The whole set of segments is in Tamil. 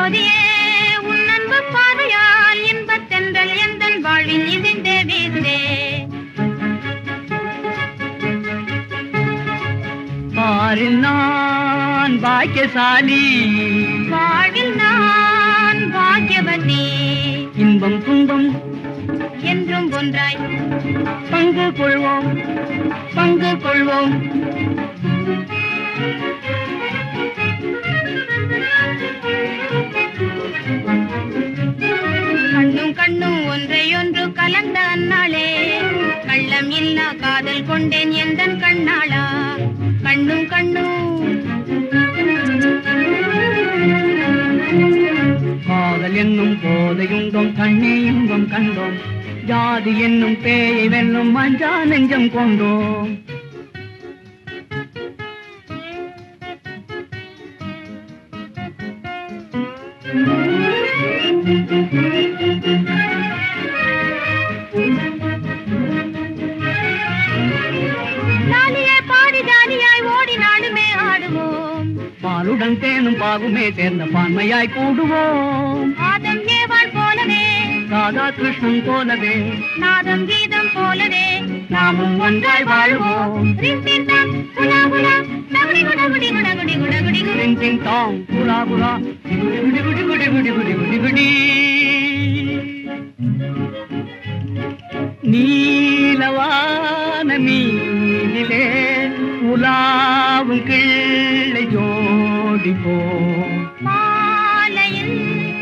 ஜோதியே உன் அன்பு பாதையால் இன்பத் தென்றல் எந்தன் வாழ்வில் இசைந்தே வீசே பாரில் நான் பாக்கியசாலி வாழ்வில் நான் பாக்கியவதி இன்பம் துன்பம் என்றும் ஒன்றாய் பங்கு கொள்வோம் பங்கு கொள்வோம் கண்ணும் கண்ணும் ஒன்றையொன்று கலந்த அந்நாளே கள்ளம் இல்லா காதல் கொண்டேன் எந்தன் கண்ணாளா கண்ணும் கண்ணும் காதல் என்னும் போதையுண்டோம் கண்ணே இன்பம் கண்டோம் ஜாதி என்னும் பேயை வெல்லும் மஞ்சா நெஞ்சம் கொண்டோம் நாளியே பாடி ஜாலியாய் ஓடி நாடுமே ஆடுவோம் பாலுடன் தேனும் பாகுமே சேர்ந்த பான்மையாய் கூடுவோம் ஆதம் ஏவாள் போலவே ராதா கிருஷ்ணன் போலவே நாதம் கீதம் போலவே நாமும் ஒன்றாய் வாழ்வோம் ரின் டின் டான், குலா குலா, டகுடி குடகுடி குடகுடி குடகுடி குடு. டிங் டிங் டாங் புலா புலா குடி குடி குடி குடி குடி குடி குடி நீலவான மீனிலே உலாவும் கிள்ளை ஜோடி போ மாலையில்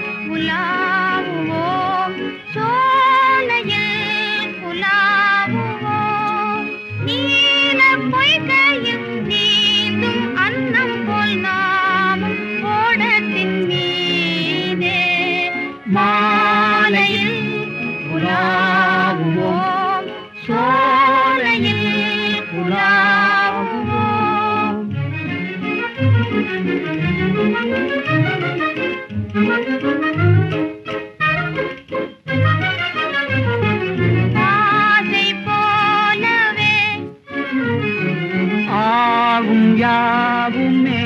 உலாவுவோம் சோலையில் உலாவுவோம் நீல பொய்கையில் நீந்தும் அன்னம் போல் நாமும் ஓடத்தின் மீதே மாலையில் உலாவுவோம் சோலையில் உலாவுவோம் ஆசை போலவே ஆகும் யாவுமே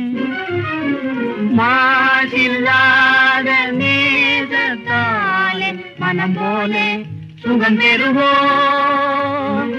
மாசில்லாத நேசத்தாலே மனம் போலே சுகம் பெறுவோம்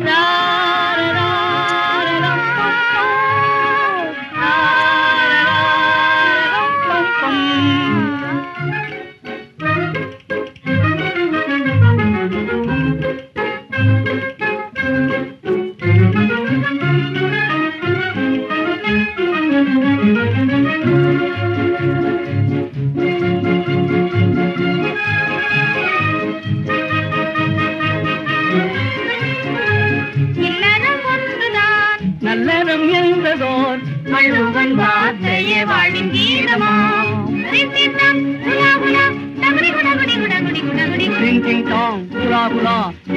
இல்லறம் ஒன்றுதான் நல்லறம் என்பதோர் வள்ளுவன் வார்த்தையே வாழ்வின் கீதமாம் ரித்தித்தம், உலா உலா, டகுடி குடகுடி குடகுடி குடகுடி குடு. டிங் டிங் டாங் புலா புலா